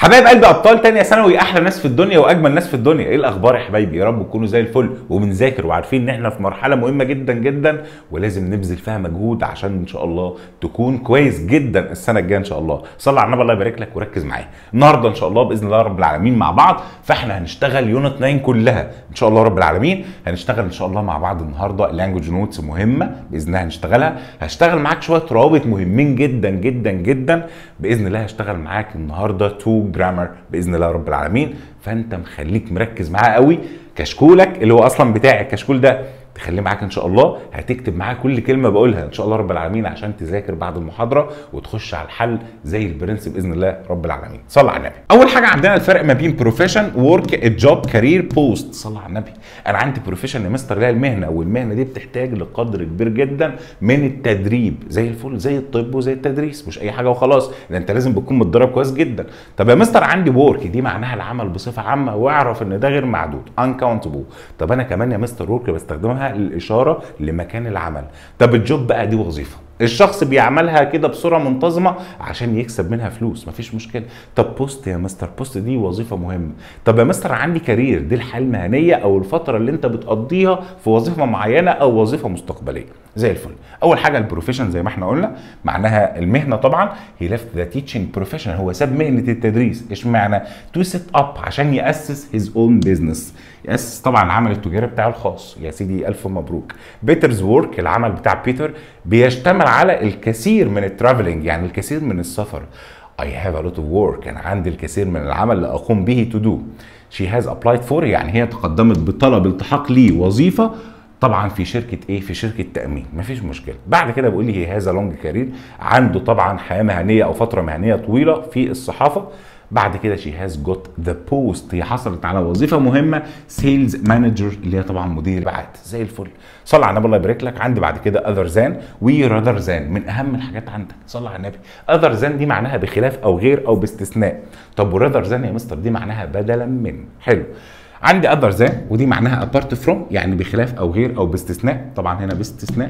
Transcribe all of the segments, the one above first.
حبايب قلبي ابطال تانية ثانوي احلى ناس في الدنيا واجمل ناس في الدنيا ايه الاخبار يا حبايبي يا رب تكونوا زي الفل وبنذاكر وعارفين ان احنا في مرحله مهمه جدا جدا ولازم نبذل فيها مجهود عشان ان شاء الله تكون كويس جدا السنه الجايه ان شاء الله صلي على النبي الله يبارك لك وركز معايا النهارده ان شاء الله باذن الله رب العالمين مع بعض فاحنا هنشتغل يونت 9 كلها ان شاء الله رب العالمين هنشتغل ان شاء الله مع بعض النهارده اللانجوج نوتس مهمه باذن الله هنشتغلها هشتغل معاك شويه روابط مهمين جدا جدا جدا باذن الله هشتغل معاك النهارده تو جرامر باذن الله رب العالمين فانت مخليك مركز معاه قوي كشكولك اللي هو اصلا بتاعي الكشكول ده تخليه معاك ان شاء الله هتكتب معاه كل كلمه بقولها ان شاء الله رب العالمين عشان تذاكر بعد المحاضره وتخش على الحل زي البرنس باذن الله رب العالمين صلى على النبي اول حاجه عندنا الفرق ما بين بروفيشن ورك جوب كارير بوست صلى على النبي انا عندي بروفيشن يا مستر اللي هي المهنه والمهنه دي بتحتاج لقدر كبير جدا من التدريب زي الفل زي الطب وزي التدريس مش اي حاجه وخلاص ده انت لازم بتكون متدرب كويس جدا طب يا مستر عندي ورك دي معناها العمل بصفه عامه واعرف ان ده غير معدود انكاونتبل طب انا كمان يا مستر ورك بستخدمها للاشاره لمكان العمل طب الجوب بقى دي وظيفه الشخص بيعملها كده بصوره منتظمه عشان يكسب منها فلوس مفيش مشكله طب بوست يا مستر بوست دي وظيفه مهمه طب يا مستر عندي كارير دي الحياه المهنيه او الفتره اللي انت بتقضيها في وظيفه معينه او وظيفه مستقبليه زي الفل اول حاجه البروفيشن زي ما احنا قلنا معناها المهنه طبعا هي ليفت ذا تيتشنج بروفيشن هو ساب مهنه التدريس ايش معنى تو سيت اب عشان ياسس هيز اون بزنس ياسس طبعا العمل التجاري بتاعه الخاص يا سيدي الف مبروك بيترز وورك العمل بتاع بيتر بيشتمل على الكثير من الترافلنج يعني الكثير من السفر I have a lot of work أنا عندي الكثير من العمل اللي أقوم به to do she has applied for يعني هي تقدمت بطلب التحاق لي وظيفة طبعا في شركه ايه في شركه تامين مفيش مشكله بعد كده بيقول لي هذا لونج كارير عنده طبعا حياه مهنيه او فتره مهنيه طويله في الصحافه بعد كده شي هاز جوت ذا بوست هي حصلت على وظيفه مهمه سيلز مانجر اللي هي طبعا مدير مبيعات زي الفل صلى على النبي الله يبارك لك عندي بعد كده اذر زان وي راذر زان من اهم الحاجات عندك صلى على النبي اذر زان دي معناها بخلاف او غير او باستثناء طب وراذر زان يا مستر دي معناها بدلا من حلو عندي اذر زان ودي معناها ابارت فروم يعني بخلاف او غير او باستثناء طبعا هنا باستثناء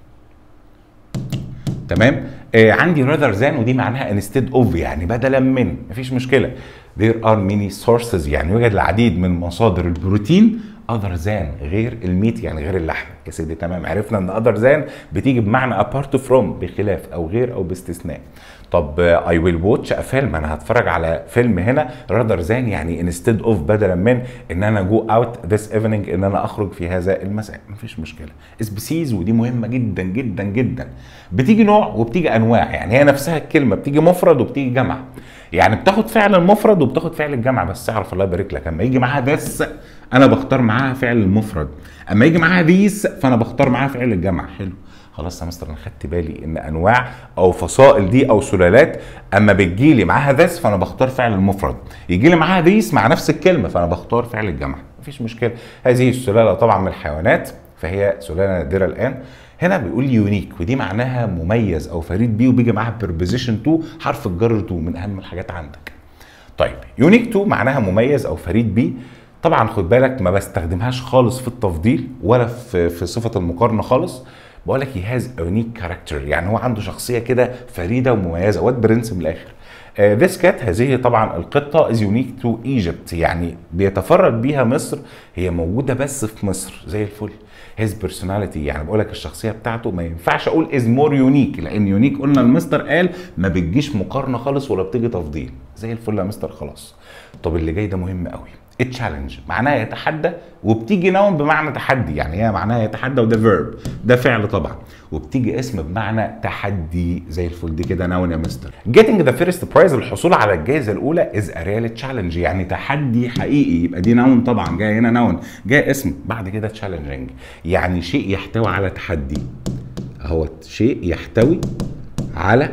تمام آه عندي rather than ودي معناها instead of يعني بدلا من مفيش مشكله there are many sources يعني يوجد العديد من مصادر البروتين other than غير الميت يعني غير اللحم يا سيدي تمام عرفنا ان other than بتيجي بمعنى apart from بخلاف او غير او باستثناء طب اي ويل واتش ا فيلم انا هتفرج على فيلم هنا rather than يعني انستيد اوف بدلا من ان انا جو اوت ذس ايفنينج ان انا اخرج في هذا المساء مفيش مشكله سبيسيز ودي مهمه جدا جدا جدا بتيجي نوع وبتيجي انواع يعني هي نفسها الكلمه بتيجي مفرد وبتيجي جمع يعني بتاخد فعل المفرد وبتاخد فعل الجمع بس اعرف الله يبارك لك اما يجي معاها ذس انا بختار معاها فعل المفرد اما يجي معاها ذيس فانا بختار معاها فعل الجمع حلو خلاص يا مستر انا خدت بالي ان انواع او فصائل دي او سلالات اما بتجي لي معاها ذس فانا بختار فعل المفرد يجي لي معاها ذيس مع نفس الكلمه فانا بختار فعل الجمع مفيش مشكله هذه السلاله طبعا من الحيوانات فهي سلاله نادره الان هنا بيقول يونيك ودي معناها مميز او فريد بيه وبيجي معاها بربوزيشن تو حرف الجر تو من اهم الحاجات عندك طيب يونيك تو معناها مميز او فريد بيه طبعا خد بالك ما بستخدمهاش خالص في التفضيل ولا في في صفه المقارنه خالص بقول لك هي هاز يونيك كاركتر يعني هو عنده شخصيه كده فريده ومميزه واد برنس من الاخر ذيس كات هذه طبعا القطه از يونيك تو ايجيبت يعني بيتفرد بيها مصر هي موجوده بس في مصر زي الفل هيز بيرسوناليتي يعني بقول لك الشخصيه بتاعته ما ينفعش اقول از مور يونيك لان يونيك قلنا المستر قال ما بتجيش مقارنه خالص ولا بتيجي تفضيل زي الفل يا مستر خلاص طب اللي جاي ده مهم قوي التشالنج معناها يتحدى وبتيجي نون بمعنى تحدي يعني هي معناها يتحدى وده فيرب ده فعل طبعا وبتيجي اسم بمعنى تحدي زي الفل دي كده نون يا مستر getting the first prize الحصول على الجائزه الاولى is a real challenge يعني تحدي حقيقي يبقى دي نون طبعا جاي هنا نون جاي اسم بعد كده challenging يعني شيء يحتوي على تحدي اهو شيء يحتوي على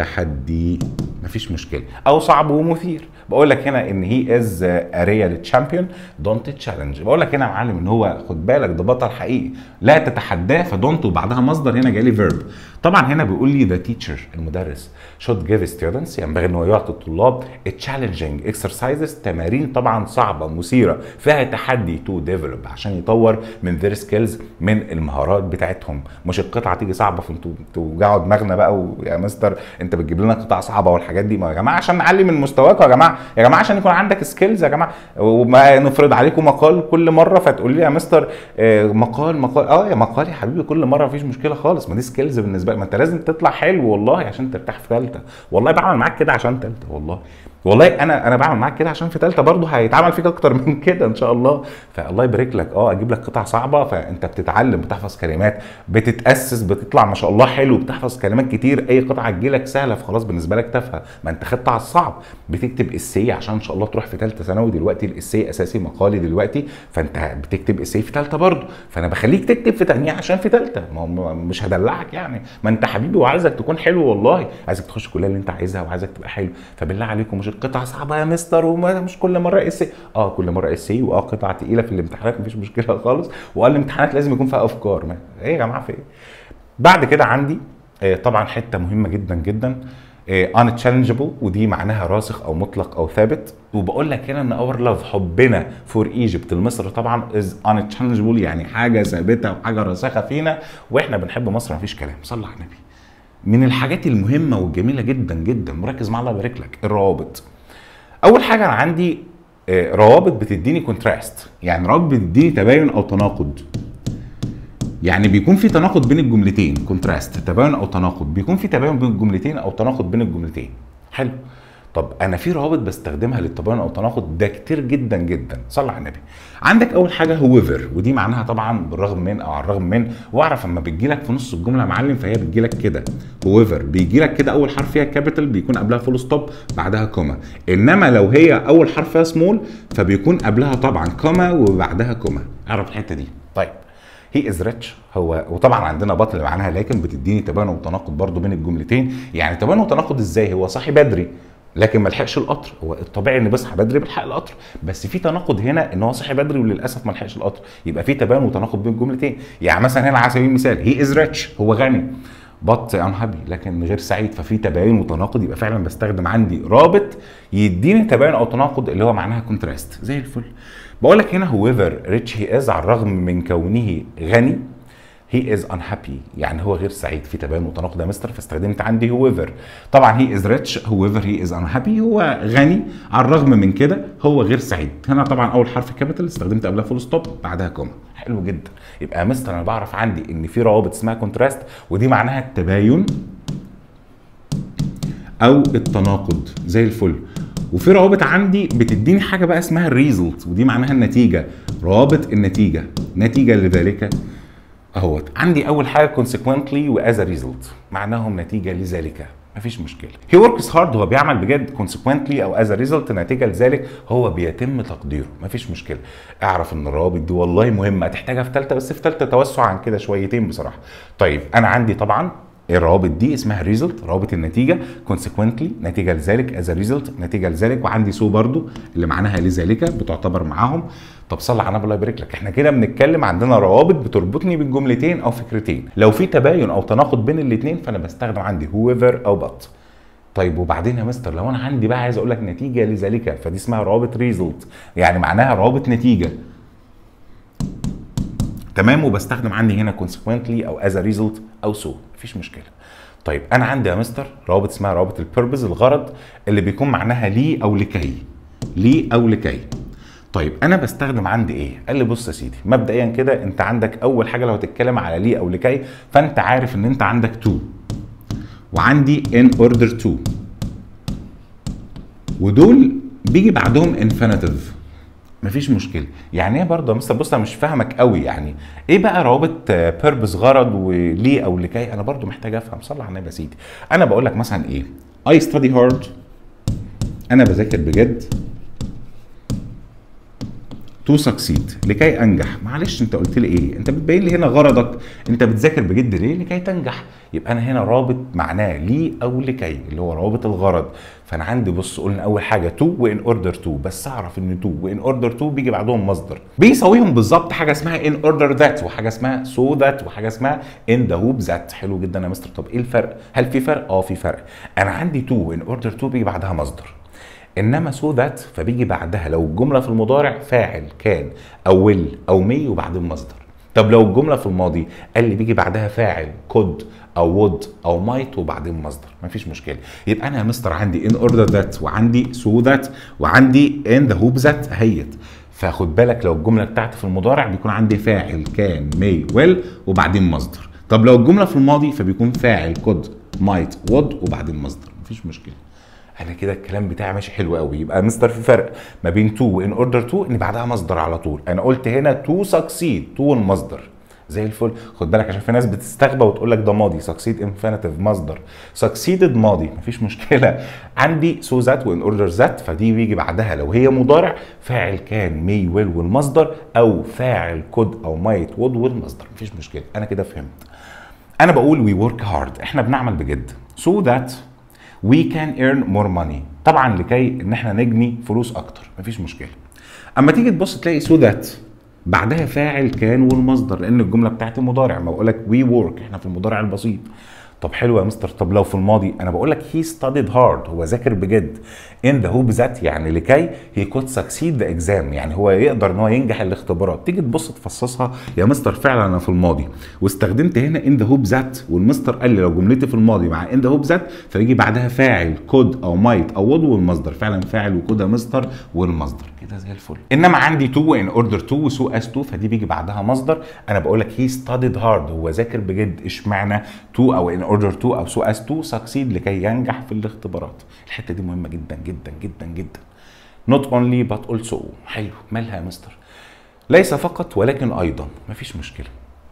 تحدي مفيش مشكله او صعب ومثير بقول لك هنا ان هي از ريال تشامبيون دونت تشالنج بقول لك هنا يا معلم ان هو خد بالك ده بطل حقيقي لا تتحداه فدونت وبعدها مصدر هنا جالي فيرب طبعا هنا بيقول لي ذا تيتشر المدرس should give students ينبغي ان هو يعطي الطلاب challenging exercises تمارين طبعا صعبه مثيره فيها تحدي تو ديفلوب عشان يطور من their skills من المهارات بتاعتهم مش القطعه تيجي صعبه فانتوا توجعوا دماغنا بقى ويا مستر انت بتجيب لنا قطع صعبه والحاجات دي ما يا جماعه عشان نعلي من مستواكم يا جماعه يا جماعه عشان يكون عندك سكيلز يا جماعه وما نفرض عليكم مقال كل مره فتقول لي يا مستر آه، مقال مقال اه يا مقال يا حبيبي كل مره مفيش مشكله خالص ما دي سكيلز بالنسبه لك ما انت لازم تطلع حلو والله عشان ترتاح في ثالثه والله بعمل معاك كده عشان ثالثه والله والله انا انا بعمل معاك كده عشان في ثالثه برضه هيتعمل فيك اكتر من كده ان شاء الله فالله يبارك لك اه اجيب لك قطع صعبه فانت بتتعلم بتحفظ كلمات بتتاسس بتطلع ما شاء الله حلو بتحفظ كلمات كتير اي قطعه تجيلك سهله فخلاص بالنسبه لك تافهه ما انت خدت على الصعب بتكتب اسي عشان ان شاء الله تروح في ثالثه ثانوي دلوقتي الاسي اساسي مقالي دلوقتي فانت بتكتب اسي في ثالثه برضه فانا بخليك تكتب في ثانيه عشان في ثالثه ما هو مش هدلعك يعني ما انت حبيبي وعايزك تكون حلو والله عايزك تخش الكليه اللي انت عايزها وعايزك تبقى حلو فبالله عليكم مش القطعه صعبه يا مستر ومش كل مره اسي اه كل مره اسي واه قطعه تقيله في الامتحانات مفيش مشكله خالص وقال الامتحانات لازم يكون فيها افكار ما ايه يا جماعه في ايه بعد كده عندي آه، طبعا حته مهمه جدا جدا unchallengeable ودي معناها راسخ او مطلق او ثابت وبقول لك هنا ان اور لاف حبنا فور ايجيبت لمصر طبعا از unchallengeable يعني حاجه ثابته وحاجه راسخه فينا واحنا بنحب مصر مفيش كلام صلى على النبي من الحاجات المهمه والجميله جدا جدا مركز مع الله يبارك لك الروابط اول حاجه انا عندي آه، روابط بتديني كونتراست يعني روابط بتديني تباين او تناقض يعني بيكون في تناقض بين الجملتين كونتراست تباين او تناقض بيكون في تباين بين الجملتين او تناقض بين الجملتين حلو طب انا في روابط بستخدمها للتباين او التناقض ده كتير جدا جدا صلى على النبي عندك اول حاجه هويفر ودي معناها طبعا بالرغم من او على الرغم من واعرف اما بتجي لك في نص الجمله يا معلم فهي بتجي لك كده هويفر بيجي لك كده اول حرف فيها كابيتال بيكون قبلها فول ستوب بعدها كوما انما لو هي اول حرف فيها سمول فبيكون قبلها طبعا كوما وبعدها كوما اعرف الحته دي طيب هي از ريتش هو وطبعا عندنا بطل معناها لكن بتديني تباين وتناقض برضو بين الجملتين يعني تباين وتناقض ازاي هو صاحي بدري لكن ما لحقش القطر هو الطبيعي ان بيصحى بدري بيلحق القطر بس في تناقض هنا ان هو صحي بدري وللاسف ما لحقش القطر يبقى في تباين وتناقض بين الجملتين يعني مثلا هنا على سبيل المثال هي از ريتش هو غني بط ان هابي لكن غير سعيد ففي تباين وتناقض يبقى فعلا بستخدم عندي رابط يديني تباين او تناقض اللي هو معناها كونتراست زي الفل بقول لك هنا هويفر ريتش هي از على الرغم من كونه غني هي از unhappy يعني هو غير سعيد في تباين وتناقض يا مستر فاستخدمت عندي هويفر طبعا هي از ريتش هويفر هي از unhappy هو غني على الرغم من كده هو غير سعيد هنا طبعا اول حرف كابيتال استخدمت قبلها فول ستوب بعدها كوما حلو جدا يبقى يا مستر انا بعرف عندي ان في روابط اسمها كونتراست ودي معناها التباين او التناقض زي الفل وفي روابط عندي بتديني حاجه بقى اسمها الريزلت ودي معناها النتيجه روابط النتيجه نتيجه لذلك اهوت عندي اول حاجه consequently واز a result معناهم نتيجه لذلك مفيش مشكله he works hard هو بيعمل بجد consequently او as a result نتيجه لذلك هو بيتم تقديره مفيش مشكله اعرف ان الروابط دي والله مهمه هتحتاجها في ثالثه بس في ثالثه توسع عن كده شويتين بصراحه طيب انا عندي طبعا الروابط دي اسمها ريزلت روابط النتيجه consequently نتيجه لذلك از ريزلت نتيجه لذلك وعندي سو برضو اللي معناها لذلك بتعتبر معاهم طب صلى على النبي الله يبارك لك احنا كده بنتكلم عندنا روابط بتربطني بين جملتين او فكرتين لو في تباين او تناقض بين الاثنين فانا بستخدم عندي whoever او but طيب وبعدين يا مستر لو انا عندي بقى عايز اقول لك نتيجه لذلك فدي اسمها روابط ريزلت يعني معناها روابط نتيجه تمام وبستخدم عندي هنا consequently او as a result او so مفيش مشكله طيب انا عندي يا مستر روابط اسمها روابط البيربز الغرض اللي بيكون معناها ليه او لكي ليه او لكي طيب انا بستخدم عندي ايه قال لي بص يا سيدي مبدئيا كده انت عندك اول حاجه لو هتتكلم على ليه او لكي فانت عارف ان انت عندك to وعندي in order to ودول بيجي بعدهم infinitive مفيش مشكله يعني ايه برضه يا مستر بص انا مش فاهمك قوي يعني ايه بقى روابط بيربز غرض وليه او لكي انا برضه محتاج افهم صلى على النبي يا سيدي انا بقول لك مثلا ايه I study hard انا بذاكر بجد تو سكسيد لكي انجح معلش انت قلت لي ايه انت بتبين لي هنا غرضك انت بتذاكر بجد ليه لكي تنجح يبقى انا هنا رابط معناه ليه او لكي اللي هو رابط الغرض فانا عندي بص قلنا اول حاجه تو وان اوردر تو بس اعرف ان تو وان اوردر تو بيجي بعدهم مصدر بيساويهم بالظبط حاجه اسمها ان اوردر ذات وحاجه اسمها سو so ذات وحاجه اسمها ان ذا هوب ذات حلو جدا يا مستر طب ايه الفرق هل في فرق اه في فرق انا عندي تو وان اوردر تو بيجي بعدها مصدر انما سو ذات فبيجي بعدها لو الجمله في المضارع فاعل كان او ويل او مي وبعدين مصدر طب لو الجمله في الماضي قال لي بيجي بعدها فاعل كود او وود او مايت وبعدين مصدر مفيش مشكله يبقى انا يا مستر عندي ان اوردر ذات وعندي سو ذات وعندي ان ذا هوب ذات هيت فخد بالك لو الجمله بتاعتي في المضارع بيكون عندي فاعل كان مي ويل وبعدين مصدر طب لو الجمله في الماضي فبيكون فاعل كود مايت وود وبعدين مصدر مفيش مشكله انا كده الكلام بتاعي ماشي حلو قوي يبقى مستر في فرق ما بين تو وان اوردر تو ان بعدها مصدر على طول انا قلت هنا تو سكسيد تو المصدر زي الفل خد بالك عشان في ناس بتستغبى وتقول لك ده ماضي سكسيد انفينيتيف مصدر سكسيدد ماضي مفيش مشكله عندي سو ذات وان اوردر ذات فدي بيجي بعدها لو هي مضارع فاعل كان مي ويل والمصدر او فاعل كود او مايت وود والمصدر مفيش مشكله انا كده فهمت انا بقول وي ورك هارد احنا بنعمل بجد سو so ذات وي كان ايرن مور ماني طبعا لكي ان احنا نجني فلوس اكتر مفيش مشكله اما تيجي تبص تلاقي سو so ذات بعدها فاعل كان والمصدر لان الجمله بتاعتي مضارع ما بقول لك وي ورك احنا في المضارع البسيط طب حلو يا مستر طب لو في الماضي انا بقول لك هي ستاديد هارد هو ذاكر بجد ان ذا هوب ذات يعني لكي هي كود سكسيد ذا اكزام يعني هو يقدر ان هو ينجح الاختبارات تيجي تبص تفصصها يا مستر فعلا انا في الماضي واستخدمت هنا ان ذا هوب ذات والمستر قال لي لو جملتي في الماضي مع ان ذا هوب ذات فيجي بعدها فاعل كود او مايت او وود والمصدر فعلا فاعل وكود يا مستر والمصدر كده زي الفل انما عندي تو ان اوردر تو وسو اس تو فدي بيجي بعدها مصدر انا بقول لك هي ستاديد هارد هو ذاكر بجد اشمعنى تو او ان اوردر تو او سو اس تو سكسيد لكي ينجح في الاختبارات الحته دي مهمه جدا جدا جدا جدا not only but also حلو مالها يا مستر ليس فقط ولكن ايضا مفيش مشكله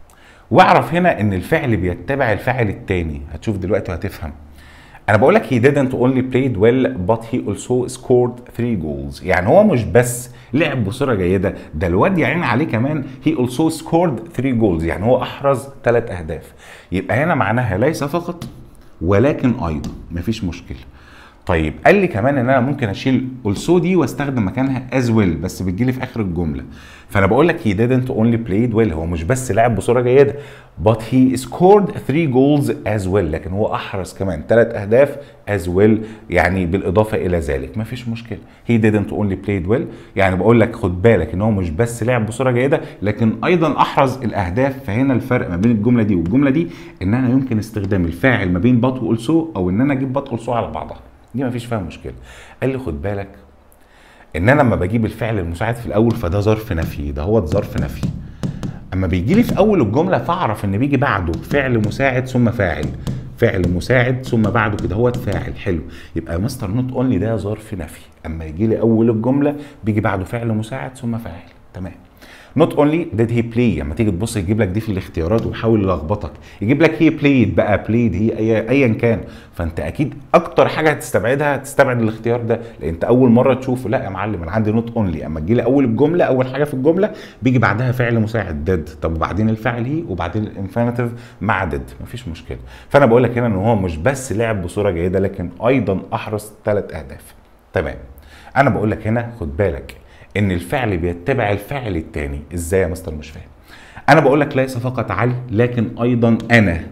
واعرف هنا ان الفعل بيتبع الفاعل التاني هتشوف دلوقتي وهتفهم انا بقول لك he didn't only played well but he also scored three goals يعني هو مش بس لعب بصوره جيده ده الواد يا عيني عليه كمان he also scored three goals يعني هو احرز ثلاث اهداف يبقى هنا معناها ليس فقط ولكن ايضا مفيش مشكله طيب قال لي كمان ان انا ممكن اشيل also دي واستخدم مكانها as well بس بتجيلي في اخر الجمله فانا بقول لك he didn't only played well هو مش بس لعب بصوره جيده but he scored three goals as well لكن هو احرز كمان ثلاث اهداف as well يعني بالاضافه الى ذلك مفيش مشكله he didn't only played well يعني بقول لك خد بالك ان هو مش بس لعب بصوره جيده لكن ايضا احرز الاهداف فهنا الفرق ما بين الجمله دي والجمله دي ان انا يمكن استخدام الفاعل ما بين but والسو او ان انا اجيب but والسو على بعضها دي مفيش فيها مشكله قال لي خد بالك ان انا لما بجيب الفعل المساعد في الاول فده ظرف نفي ده هو ظرف نفي اما بيجي لي في اول الجمله فاعرف ان بيجي بعده فعل مساعد ثم فاعل فعل مساعد ثم بعده كده هو فاعل حلو يبقى مستر نوت اونلي ده ظرف نفي اما يجي لي اول الجمله بيجي بعده فعل مساعد ثم فاعل تمام نوت اونلي ديد هي بلاي لما تيجي تبص يجيب لك دي في الاختيارات ويحاول يلخبطك يجيب لك هي بلايد بقى بلايد هي أي ايا كان فانت اكيد اكتر حاجه هتستبعدها تستبعد الاختيار ده لان انت اول مره تشوفه لا يا معلم انا عندي نوت اونلي اما تجي لي اول الجمله اول حاجه في الجمله بيجي بعدها فعل مساعد ديد طب وبعدين الفاعل هي وبعدين الانفينيتيف مع ديد مفيش مشكله فانا بقول لك هنا ان هو مش بس لعب بصوره جيده لكن ايضا احرز ثلاث اهداف تمام انا بقول لك هنا خد بالك ان الفعل بيتبع الفعل الثاني ازاي يا مستر مش فاهم انا بقول لك ليس فقط علي لكن ايضا انا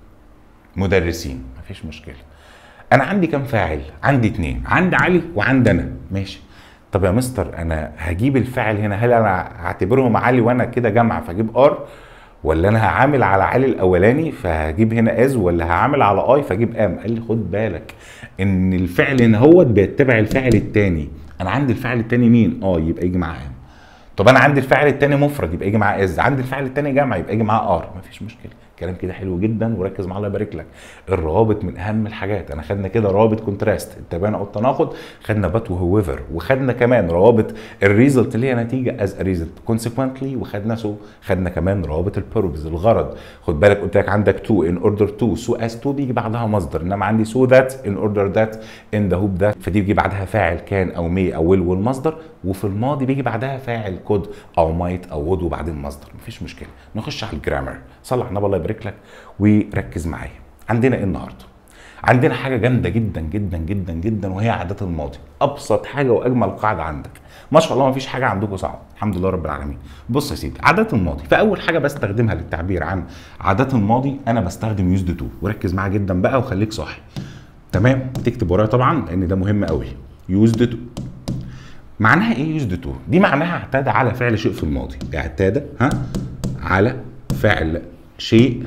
مدرسين مفيش مشكله انا عندي كام فاعل عندي اتنين عندي علي وعندي انا ماشي طب يا مستر انا هجيب الفاعل هنا هل انا هعتبرهم علي وانا كده جمع فاجيب ار ولا انا هعامل على علي الاولاني فهجيب هنا از ولا هعامل على اي فاجيب ام قال لي خد بالك ان الفعل هنا هو بيتبع الفعل الثاني انا عندي الفعل الثاني مين اه يبقى يجي معاه ام طب انا عندي الفعل الثاني مفرد يبقى يجي معاه از عندي الفعل الثاني جمع يبقى يجي معاه ار مفيش مشكله كلام كده حلو جدا وركز معاه الله يبارك لك الروابط من اهم الحاجات انا خدنا كده روابط كونتراست التباين او التناقض خدنا بات وهويفر وخدنا كمان روابط الريزلت اللي هي نتيجه از ريزلت كونسيكونتلي وخدنا سو خدنا كمان روابط البيربز الغرض خد بالك قلت لك عندك تو ان اوردر تو سو از تو بيجي بعدها مصدر انما عندي سو ذات ان اوردر ذات ان ذا هوب ذات فدي بيجي بعدها فاعل كان او مي او ويل والمصدر وفي الماضي بيجي بعدها فاعل كود او مايت او وود وبعدين مصدر مفيش مشكله نخش على الجرامر صلى على النبي الله يبارك لك وركز معايا عندنا ايه النهارده عندنا حاجه جامده جدا جدا جدا جدا وهي عادات الماضي ابسط حاجه واجمل قاعده عندك ما شاء الله ما فيش حاجه عندكم صعبه الحمد لله رب العالمين بص يا سيدي عادات الماضي فاول حاجه بستخدمها للتعبير عن عادات الماضي انا بستخدم يوزد تو وركز معايا جدا بقى وخليك صاحي تمام تكتب ورايا طبعا لان ده مهم قوي يوزد تو معناها ايه يوزد تو دي معناها اعتاد على فعل شيء في الماضي اعتاد ها على فعل شيء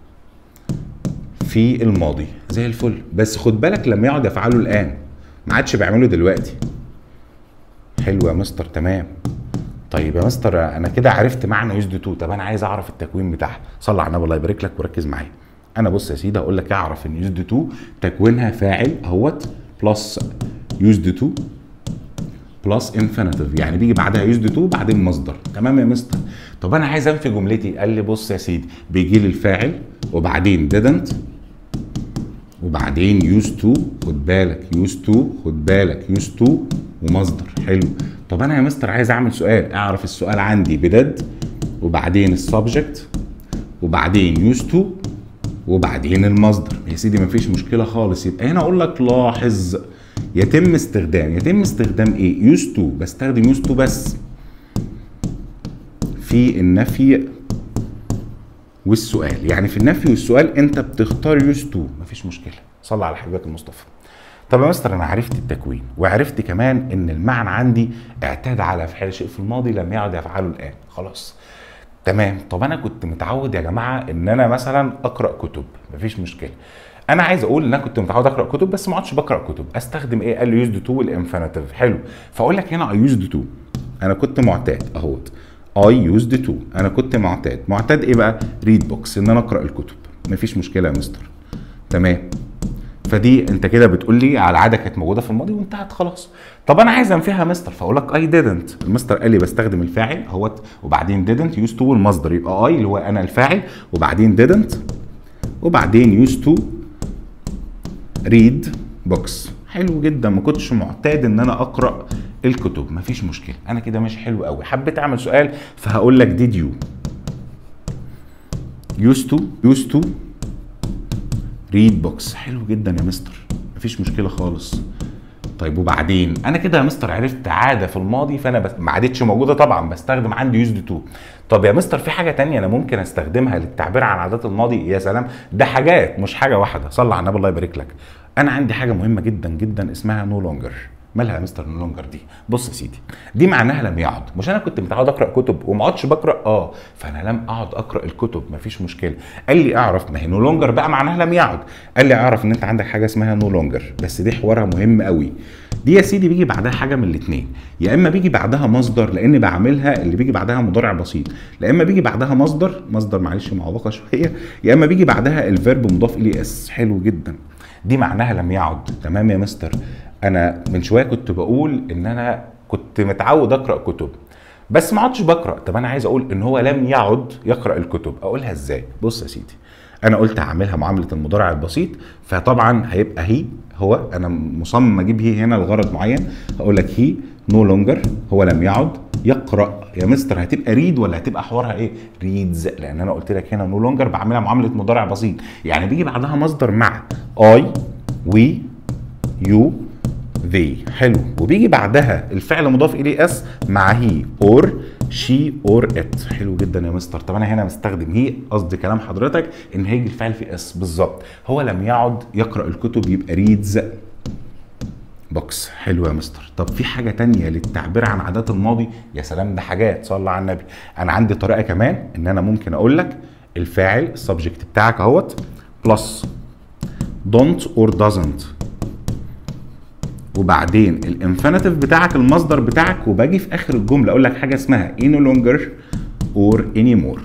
في الماضي زي الفل بس خد بالك لما يقعد يفعله الان ما عادش بيعمله دلوقتي حلو يا مستر تمام طيب يا مستر انا كده عرفت معنى يوزد تو طب انا عايز اعرف التكوين بتاعها صلى على النبي الله يبارك لك وركز معايا انا بص يا سيدي هقول لك اعرف ان يوزد تو تكوينها فاعل اهوت بلس يوزد تو بلس انفينيتيف يعني بيجي بعدها يوزد تو بعدين مصدر تمام يا مستر طب انا عايز انفي جملتي قال لي بص يا سيدي بيجي لي الفاعل وبعدين didn't وبعدين يوز تو خد بالك يوز تو خد بالك يوز تو ومصدر حلو طب انا يا مستر عايز اعمل سؤال اعرف السؤال عندي بدد وبعدين السبجكت وبعدين يوز تو وبعدين المصدر يا سيدي مفيش مشكله خالص يبقى هنا اقول لك لاحظ يتم استخدام يتم استخدام ايه يوز تو بستخدم يوز تو بس في النفي والسؤال يعني في النفي والسؤال انت بتختار يوز تو مفيش مشكله صلى على حبيبك المصطفى طب يا مستر انا عرفت التكوين وعرفت كمان ان المعنى عندي اعتاد على فعل شيء في الماضي لم يعد يفعله الان خلاص تمام طب انا كنت متعود يا جماعه ان انا مثلا اقرا كتب مفيش مشكله انا عايز اقول ان انا كنت متعود اقرا كتب بس ما عدتش بقرا كتب استخدم ايه قال لي يوزد تو والانفينيتيف حلو فاقول لك هنا اي يوزد تو انا كنت معتاد اهوت اي يوزد تو انا كنت معتاد معتاد ايه بقى ريد بوكس ان انا اقرا الكتب مفيش مشكله يا مستر تمام فدي انت كده بتقول لي على عاده كانت موجوده في الماضي وانتهت خلاص طب انا عايز انفيها مستر فاقول لك اي didn't المستر قال لي بستخدم الفاعل اهوت وبعدين didn't يوز تو والمصدر يبقى اي اللي هو انا الفاعل وبعدين didn't وبعدين يوز تو ريد بوكس حلو جدا ما كنتش معتاد ان انا اقرا الكتب مفيش مشكله انا كده ماشي حلو قوي حبيت اعمل سؤال فهقول لك did you used to used to ريد بوكس حلو جدا يا مستر مفيش مشكله خالص طيب وبعدين انا كده يا مستر عرفت عاده في الماضي فانا بس ما عادتش موجوده طبعا بستخدم عندي يوزد تو طب يا مستر في حاجه تانية انا ممكن استخدمها للتعبير عن عادات الماضي يا سلام ده حاجات مش حاجه واحده صلى على النبي الله يبارك لك انا عندي حاجه مهمه جدا جدا اسمها نو لونجر مالها يا مستر نو لونجر دي بص يا سيدي دي معناها لم يعد مش انا كنت متعود اقرا كتب وما عدتش بقرا اه فانا لم اقعد اقرا الكتب مفيش مشكله قال لي اعرف ما هي نو لونجر بقى معناها لم يعد قال لي اعرف ان انت عندك حاجه اسمها نو لونجر بس دي حوارها مهم قوي دي يا سيدي بيجي بعدها حاجه من الاثنين يا اما بيجي بعدها مصدر لان بعملها اللي بيجي بعدها مضارع بسيط لا اما بيجي بعدها مصدر مصدر معلش معوقه شويه يا اما بيجي بعدها الفيرب مضاف اليه اس حلو جدا دي معناها لم يعد تمام يا مستر انا من شويه كنت بقول ان انا كنت متعود اقرا كتب بس ما عدتش بقرا طب انا عايز اقول ان هو لم يعد يقرا الكتب اقولها ازاي بص يا سيدي انا قلت هعملها معامله المضارع البسيط فطبعا هيبقى هي هو انا مصمم اجيب هي هنا لغرض معين هقول لك هي نو لونجر هو لم يعد يقرا يا مستر هتبقى ريد ولا هتبقى حوارها ايه ريدز لان انا قلت لك هنا نو لونجر بعملها معامله مضارع بسيط يعني بيجي بعدها مصدر مع اي وي يو they حلو وبيجي بعدها الفعل مضاف اليه اس مع هي اور شي اور ات حلو جدا يا مستر طب انا هنا مستخدم هي قصدي كلام حضرتك ان هيجي الفعل في اس بالظبط هو لم يعد يقرا الكتب يبقى ريدز بوكس حلو يا مستر طب في حاجه تانية للتعبير عن عادات الماضي يا سلام ده حاجات صلى على النبي انا عندي طريقه كمان ان انا ممكن اقول لك الفاعل السبجكت بتاعك اهوت بلس don't or doesn't وبعدين الانفينيتيف بتاعك المصدر بتاعك وباجي في اخر الجمله اقول لك حاجه اسمها any longer or anymore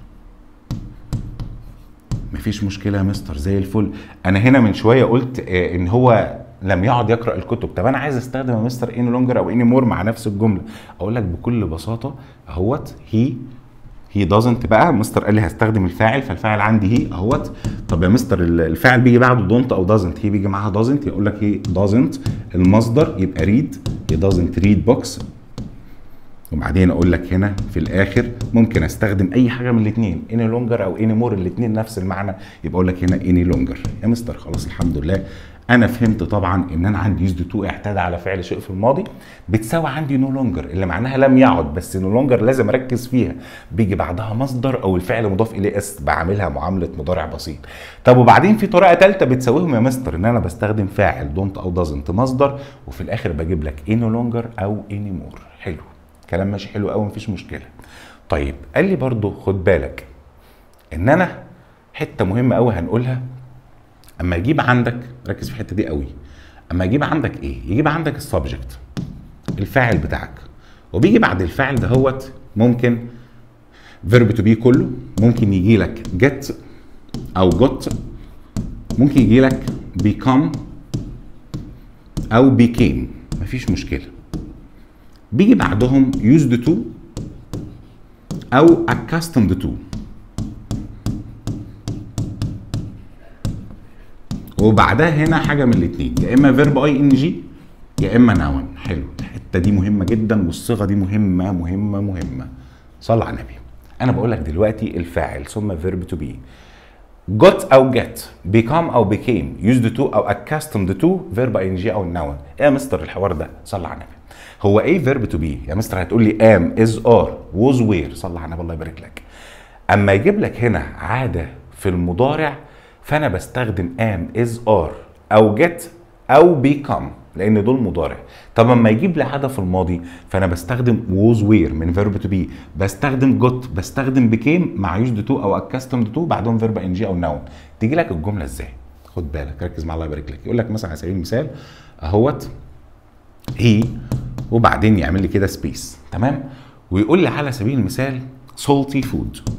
مفيش مشكله يا مستر زي الفل انا هنا من شويه قلت آه، ان هو لم يعد يقرا الكتب طب انا عايز استخدم يا مستر اني لونجر او اني مور مع نفس الجمله اقول لك بكل بساطه اهوت هي هي دازنت بقى مستر قال لي هستخدم الفاعل فالفاعل عندي هي اهوت طب يا مستر ال- الفاعل بيجي بعده دونت او دازنت هي بيجي معاها دازنت يقول لك ايه دازنت المصدر يبقى ريد هي دازنت ريد بوكس وبعدين اقول لك هنا في الاخر ممكن استخدم اي حاجه من الاثنين اني لونجر او اني مور الاثنين نفس المعنى يبقى اقول لك هنا اني لونجر يا مستر خلاص الحمد لله انا فهمت طبعا ان انا عندي يوزد تو اعتاد على فعل شيء في الماضي بتساوي عندي نو لونجر اللي معناها لم يعد بس نو لونجر لازم اركز فيها بيجي بعدها مصدر او الفعل مضاف اليه اس بعملها معامله مضارع بسيط طب وبعدين في طريقه ثالثه بتساويهم يا مستر ان انا بستخدم فاعل دونت او دازنت مصدر وفي الاخر بجيب لك اني لونجر او اني مور حلو كلام ماشي حلو قوي مفيش مشكله طيب قال لي برضو خد بالك ان انا حته مهمه قوي هنقولها اما يجيب عندك ركز في الحته دي قوي اما يجيب عندك ايه يجيب عندك السبجكت الفاعل بتاعك وبيجي بعد الفاعل دهوت ممكن فيرب تو بي كله ممكن يجي لك get او got ممكن يجي لك become او became مفيش مشكله بيجي بعدهم used to او accustomed to وبعدها هنا حاجه من الاثنين يا اما فيرب اي ان جي يا اما ناون حلو الحته دي مهمه جدا والصيغه دي مهمه مهمه مهمه صل على النبي انا بقول لك دلوقتي الفاعل ثم فيرب تو بي got او get become او became used to او accustomed to verb ing او noun ايه يا مستر الحوار ده صلى على النبي هو ايه verb to be يا مستر هتقول لي am is are was were صلى على النبي الله يبارك لك اما يجيب لك هنا عاده في المضارع فانا بستخدم am is are او get او become لان دول مضارع طب اما يجيب لي عاده في الماضي فانا بستخدم was were من verb to be بستخدم got بستخدم became مع used to او accustomed to بعدهم verb ing او noun تيجي لك الجمله ازاي خد بالك ركز مع الله يبارك لك يقول لك مثلا على سبيل المثال اهوت هي وبعدين يعمل لي كده سبيس تمام ويقول لي على سبيل المثال salty food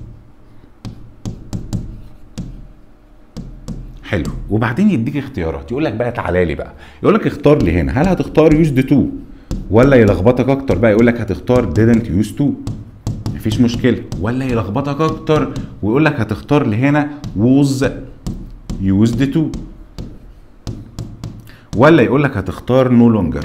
حلو وبعدين يديك اختيارات يقول لك بقى تعالى لي بقى يقول لك اختار لي هنا هل هتختار يوزد تو ولا يلخبطك اكتر بقى يقول لك هتختار didn't use to مفيش مشكله ولا يلخبطك اكتر ويقول لك هتختار لي هنا was used to ولا يقول لك هتختار no longer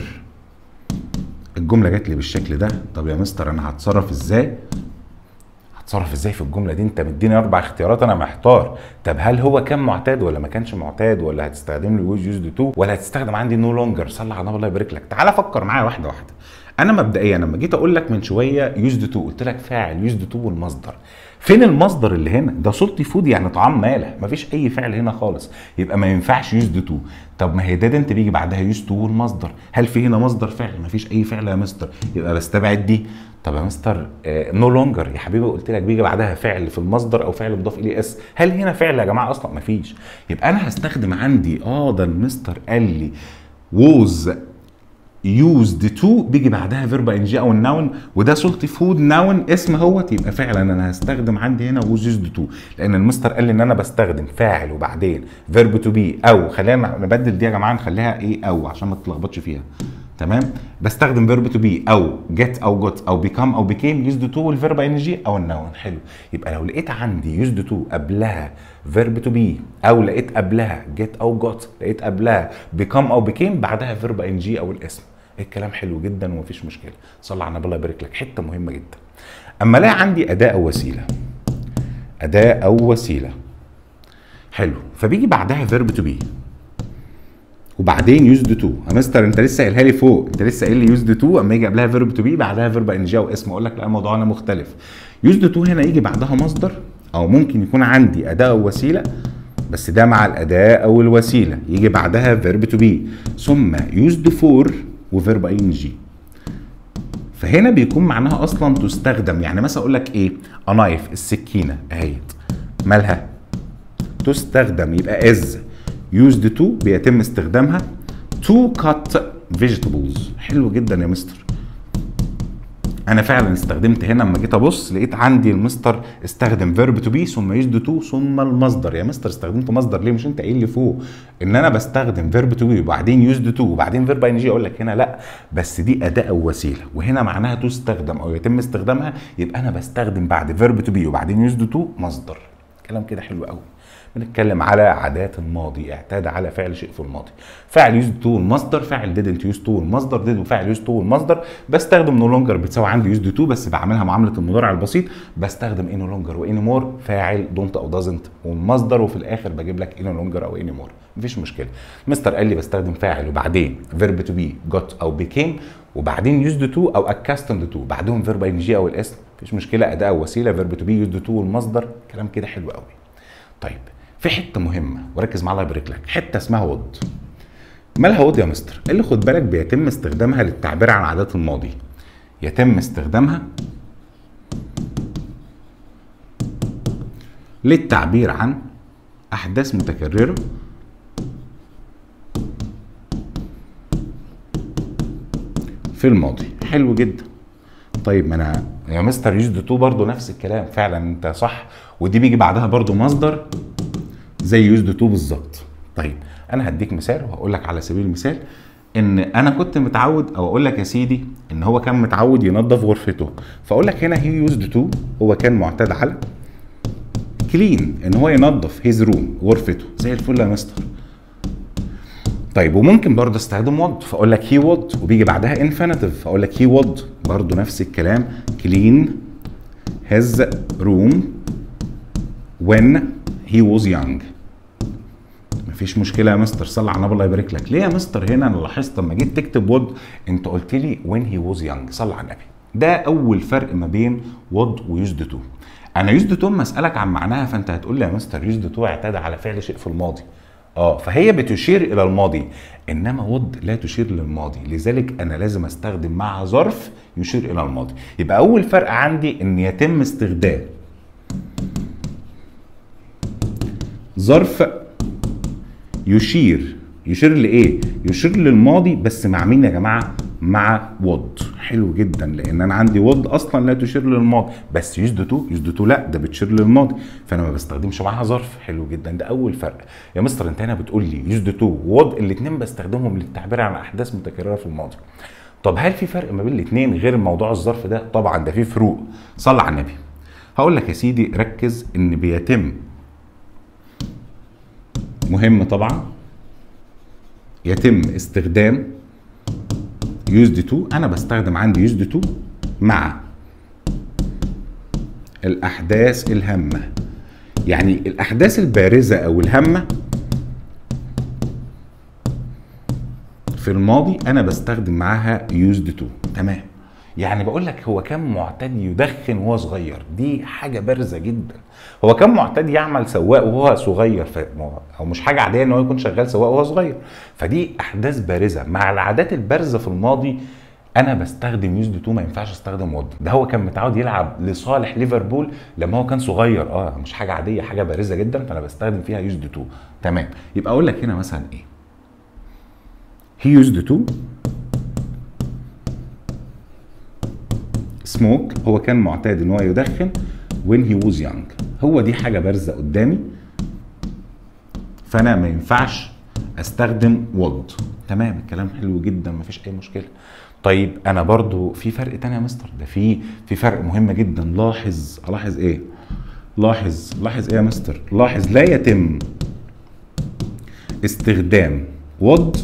الجمله جات لي بالشكل ده طب يا مستر انا هتصرف ازاي هتصرف ازاي في الجمله دي انت مديني اربع اختيارات انا محتار طب هل هو كان معتاد ولا ما كانش معتاد ولا هتستخدم لي ويز يوزد تو ولا هتستخدم عندي نو لونجر صلى على النبي الله يبارك لك تعالى فكر معايا واحده واحده انا مبدئيا لما جيت اقول لك من شويه يوزد تو قلت لك فاعل يوزد تو والمصدر فين المصدر اللي هنا ده سلطي فود يعني طعام مالح مفيش اي فعل هنا خالص يبقى ما ينفعش يوزد تو طب ما هي ده انت بيجي بعدها يوز تو والمصدر هل في هنا مصدر فعل مفيش اي فعل يا مستر يبقى بستبعد دي طب يا مستر نو لونجر يا حبيبي قلت لك بيجي بعدها فعل في المصدر او فعل مضاف اليه اس هل هنا فعل يا جماعه اصلا مفيش يبقى انا هستخدم عندي اه ده المستر قال لي ووز يوزد تو بيجي بعدها فيرب ان جي او النون وده سلطي فود نون اسم اهوت يبقى فعلا انا هستخدم عندي هنا ووز يوزد تو لان المستر قال لي ان انا بستخدم فاعل وبعدين فيرب تو بي او خلينا نبدل دي يا جماعه نخليها ايه او عشان ما تتلخبطش فيها تمام بستخدم فيرب تو بي او جيت او جوت او بيكام او بيكيم يوزد تو والفيرب ان جي او النون حلو يبقى لو لقيت عندي يوزد تو قبلها فيرب تو بي او لقيت قبلها جيت او جوت لقيت قبلها بيكام او بيكيم بعدها فيرب ان جي او الاسم الكلام حلو جدا ومفيش مشكله صلى على النبي الله يبارك لك حته مهمه جدا اما الاقي عندي اداه او وسيله اداه او وسيله حلو فبيجي بعدها فيرب تو بي وبعدين يوزد تو يا مستر انت لسه قايلها لي فوق انت لسه قايل لي يوزد تو اما يجي قبلها فيرب تو بي بعدها فيرب ان جي او اسم اقول لك لا الموضوع هنا مختلف يوزد تو هنا يجي بعدها مصدر او ممكن يكون عندي اداه او وسيله بس ده مع الاداه او الوسيله يجي بعدها فيرب تو بي ثم يوزد فور وفيرب اي ان جي فهنا بيكون معناها اصلا تستخدم يعني مثلا اقول لك ايه انايف السكينه اهيت مالها تستخدم يبقى از used to بيتم استخدامها to cut vegetables حلو جدا يا مستر انا فعلا استخدمت هنا لما جيت ابص لقيت عندي المستر استخدم فيرب تو بي ثم يوزد تو ثم المصدر يا مستر استخدمت مصدر ليه مش انت قايل لي فوق ان انا بستخدم فيرب تو بي وبعدين يوزد تو وبعدين فيرب ان جي اقول لك هنا لا بس دي اداه او وسيله وهنا معناها تستخدم او يتم استخدامها يبقى انا بستخدم بعد فيرب تو بي وبعدين يوزد تو مصدر كلام كده حلو قوي بنتكلم على عادات الماضي اعتاد على فعل شيء في الماضي فعل يوز تو المصدر فعل didn't يوز تو المصدر did وفعل يوز تو المصدر بستخدم نو لونجر بتساوي عندي يوز تو بس بعملها معامله المضارع البسيط بستخدم انو لونجر واني مور فاعل دونت او دازنت والمصدر وفي الاخر بجيب لك انو لونجر او اني مور مفيش مشكله مستر قال لي بستخدم فاعل وبعدين فيرب تو بي جوت او بيكيم وبعدين يوزد تو او اكاستمد تو بعدهم فيرب ان جي او الاسم مفيش مشكله اداه او وسيله فيرب تو بي يوزد تو والمصدر كلام كده حلو قوي طيب في حته مهمه وركز معايا الله يبارك لك حته اسمها وود مالها وود يا مستر اللي خد بالك بيتم استخدامها للتعبير عن عادات الماضي يتم استخدامها للتعبير عن احداث متكرره في الماضي حلو جدا طيب ما انا يا مستر يوزد تو برضه نفس الكلام فعلا انت صح ودي بيجي بعدها برضه مصدر زي يوزد تو بالظبط طيب انا هديك مثال وهقول لك على سبيل المثال ان انا كنت متعود او اقول لك يا سيدي ان هو كان متعود ينظف غرفته فاقول لك هنا هي يوزد تو هو كان معتاد على كلين ان هو ينظف هيز روم غرفته زي الفل يا مستر طيب وممكن برضه استخدم وود فاقول لك هي وود وبيجي بعدها انفينيتيف فاقول لك هي وود برضه نفس الكلام كلين هيز روم when he was young مفيش مشكله يا مستر صلى على النبي الله يبارك لك ليه يا مستر هنا انا لاحظت لما جيت تكتب وود انت قلت لي when he was young صلى على النبي ده اول فرق ما بين وود ويوزد تو انا يوزد تو اما اسالك عن معناها فانت هتقول لي يا مستر يوزد تو اعتاد على فعل شيء في الماضي اه فهي بتشير الى الماضي انما وود لا تشير للماضي لذلك انا لازم استخدم معها ظرف يشير الى الماضي يبقى اول فرق عندي ان يتم استخدام ظرف يشير يشير لايه يشير للماضي بس مع مين يا جماعه مع وود حلو جدا لان انا عندي وود اصلا لا تشير للماضي بس يوزد تو يوزد تو لا ده بتشير للماضي فانا ما بستخدمش معاها ظرف حلو جدا ده اول فرق يا مستر انت هنا بتقول لي يوزد تو وود الاثنين بستخدمهم للتعبير عن احداث متكرره في الماضي طب هل في فرق ما بين الاثنين غير موضوع الظرف ده طبعا ده في فروق صلى على النبي هقول لك يا سيدي ركز ان بيتم مهم طبعا يتم استخدام يوزد تو انا بستخدم عندي يوزد تو مع الاحداث الهامه يعني الاحداث البارزه او الهامه في الماضي انا بستخدم معاها يوزد تو تمام يعني بقول لك هو كان معتاد يدخن وهو صغير دي حاجه بارزه جدا هو كان معتاد يعمل سواق وهو صغير ف... او مش حاجه عاديه ان هو يكون شغال سواق وهو صغير فدي احداث بارزه مع العادات البارزه في الماضي انا بستخدم يوزد تو ما ينفعش استخدم وود ده هو كان متعود يلعب لصالح ليفربول لما هو كان صغير اه مش حاجه عاديه حاجه بارزه جدا فانا بستخدم فيها يوزد تو تمام يبقى اقول لك هنا مثلا ايه he used to smoke هو كان معتاد ان هو يدخن when he was young هو دي حاجه بارزه قدامي فانا ما ينفعش استخدم would تمام الكلام حلو جدا مفيش اي مشكله طيب انا برضو في فرق تاني يا مستر ده في في فرق مهم جدا لاحظ الاحظ ايه لاحظ لاحظ ايه يا مستر لاحظ لا يتم استخدام would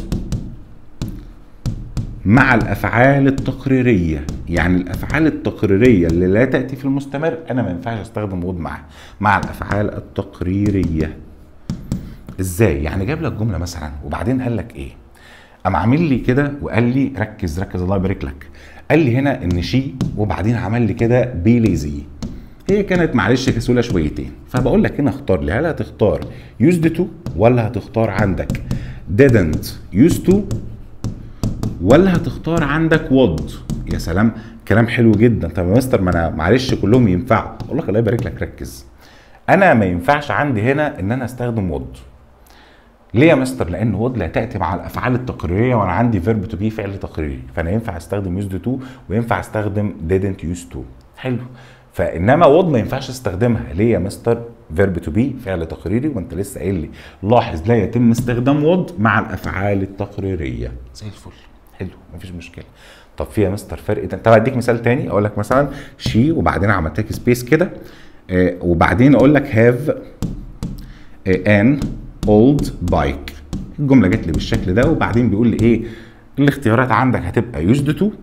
مع الافعال التقريريه يعني الافعال التقريريه اللي لا تاتي في المستمر انا ما ينفعش استخدم وود معاها مع الافعال التقريريه ازاي يعني جاب لك جمله مثلا وبعدين قال لك ايه قام عامل لي كده وقال لي ركز ركز الله يبارك لك قال لي هنا ان شي وبعدين عمل لي كده بي ليزي هي كانت معلش كسوله شويتين فبقول لك هنا اختار لي هل هتختار used to ولا هتختار عندك didn't used to ولا هتختار عندك وود يا سلام كلام حلو جدا طب يا مستر ما انا معلش كلهم ينفعوا اقول لك الله يبارك لك ركز انا ما ينفعش عندي هنا ان انا استخدم وود ليه يا مستر لان وود لا تاتي مع الافعال التقريريه وانا عندي فيرب تو بي فعل تقريري فانا ينفع استخدم يوزد تو وينفع استخدم didn't used to حلو فانما وود ما ينفعش استخدمها ليه يا مستر فيرب تو بي فعل تقريري وانت لسه قايل لي لاحظ لا يتم استخدام وود مع الافعال التقريريه زي الفل حلو مفيش مشكله طب في يا مستر فرق ده طب اديك مثال تاني اقول لك مثلا شي وبعدين عملت لك سبيس كده آه وبعدين اقول لك هاف ان اولد بايك الجمله جت لي بالشكل ده وبعدين بيقول لي ايه الاختيارات عندك هتبقى يوزد تو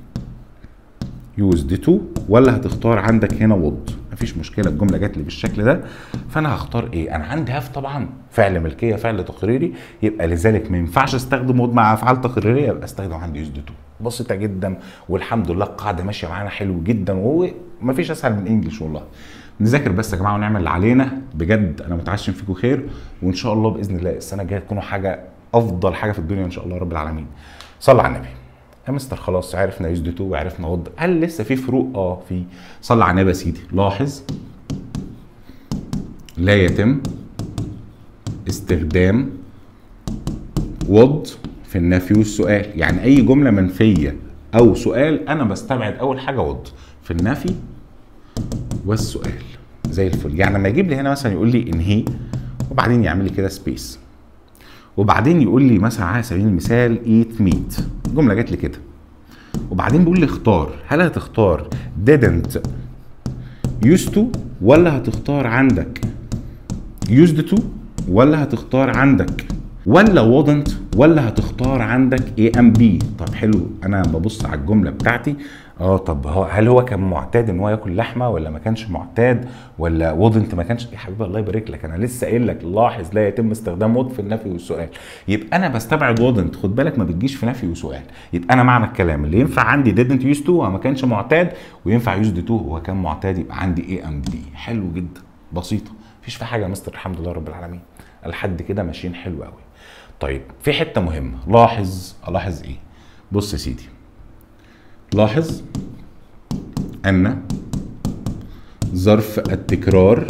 يوزد تو ولا هتختار عندك هنا وود مفيش مشكله الجمله جت لي بالشكل ده فانا هختار ايه انا عندي هاف طبعا فعل ملكيه فعل تقريري يبقى لذلك ما ينفعش استخدم وود مع افعال تقريريه يبقى استخدم عندي يوزد تو بسيطه جدا والحمد لله القاعده ماشيه معانا حلو جدا ومفيش اسهل من انجلش والله نذاكر بس يا جماعه ونعمل اللي علينا بجد انا متعشم فيكم خير وان شاء الله باذن الله السنه الجايه تكونوا حاجه افضل حاجه في الدنيا ان شاء الله رب العالمين صلى على النبي يا مستر خلاص عرفنا يوزد تو وعرفنا وض هل لسه في فروق اه في صلى على النبي يا سيدي لاحظ لا يتم استخدام would في النفي والسؤال يعني اي جمله منفيه او سؤال انا بستبعد اول حاجه would في النفي والسؤال زي الفل يعني لما يجيب لي هنا مثلا يقول لي انهي وبعدين يعمل لي كده سبيس وبعدين يقول لي مثلا على سبيل المثال eat meat الجمله جات لي كده وبعدين بيقول لي اختار هل هتختار didn't used to ولا هتختار عندك used to ولا هتختار عندك ولا wouldn't ولا هتختار عندك A ام B طب حلو انا ببص على الجمله بتاعتي اه طب هو هل هو كان معتاد ان هو ياكل لحمه ولا ما كانش معتاد ولا وودنت ما كانش يا حبيبي الله يبارك لك انا لسه قايل لك لاحظ لا يتم استخدام وود في النفي والسؤال يبقى انا بستبعد وودنت خد بالك ما بتجيش في نفي وسؤال يبقى انا معنى الكلام اللي ينفع عندي didn't used to هو ما كانش معتاد وينفع used to هو كان معتاد يبقى عندي A ام B حلو جدا بسيطه مفيش في حاجه يا مستر الحمد لله رب العالمين لحد كده ماشيين حلو قوي طيب في حته مهمه لاحظ الاحظ ايه بص يا سيدي لاحظ ان ظرف التكرار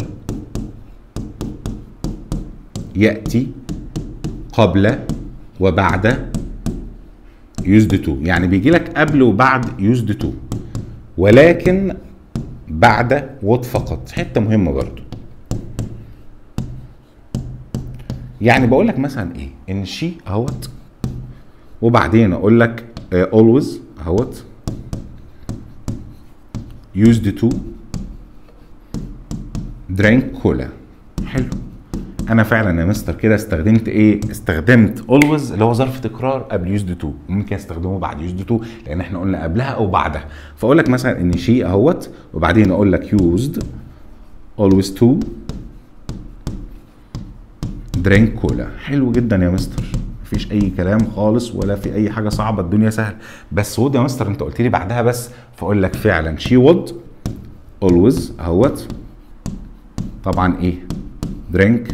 ياتي قبل وبعد used to يعني بيجي لك قبل وبعد used to ولكن بعد would فقط حته مهمه برضو يعني بقول لك مثلا ايه ان شي اهوت وبعدين اقول لك uh, always اهوت used to drink cola حلو انا فعلا يا مستر كده استخدمت ايه استخدمت always اللي هو ظرف تكرار قبل used to ممكن استخدمه بعد used to لان احنا قلنا قبلها او بعدها فاقول لك مثلا ان شي اهوت وبعدين اقول لك used always to درينك كولا حلو جدا يا مستر مفيش اي كلام خالص ولا في اي حاجه صعبه الدنيا سهله بس وود يا مستر انت قلت لي بعدها بس فاقول لك فعلا شي وود اولويز اهوت طبعا ايه درينك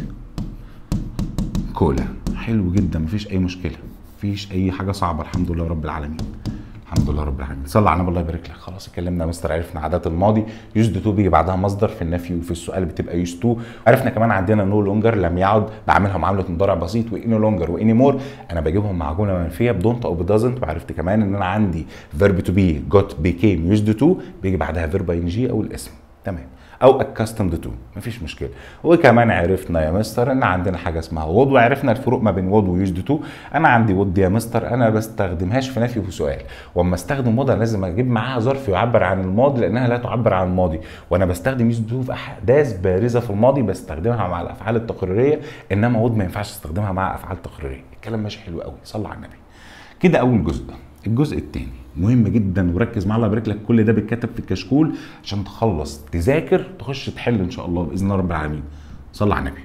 كولا حلو جدا مفيش اي مشكله مفيش اي حاجه صعبه الحمد لله رب العالمين الحمد لله رب العالمين صلى على النبي الله يبارك لك خلاص اتكلمنا يا مستر عرفنا عادات الماضي يوزد تو بيجي بعدها مصدر في النفي وفي السؤال بتبقى يوز تو عرفنا كمان عندنا نو لونجر لم يعد بعملها معامله مضارع بسيط واني لونجر واني مور انا بجيبهم مع جمله منفيه بدونت او بدازنت وعرفت كمان ان انا عندي فيرب تو بي جوت بيكيم يوزد تو بيجي بعدها فيرب ان جي او الاسم تمام او accustomed to مفيش مشكله وكمان عرفنا يا مستر ان عندنا حاجه اسمها وود وعرفنا الفروق ما بين وود ويوزد تو انا عندي وود يا مستر انا بستخدمهاش في نفي وسؤال واما استخدم وود لازم اجيب معاها ظرف يعبر عن الماضي لانها لا تعبر عن الماضي وانا بستخدم يوزد تو في احداث بارزه في الماضي بستخدمها مع الافعال التقريريه انما وود ما ينفعش استخدمها مع افعال تقريريه الكلام ماشي حلو قوي صلى على النبي كده اول جزء الجزء الثاني مهم جدا وركز معاه الله يبارك لك كل ده بيتكتب في الكشكول عشان تخلص تذاكر تخش تحل ان شاء الله باذن الله رب العالمين صلى على النبي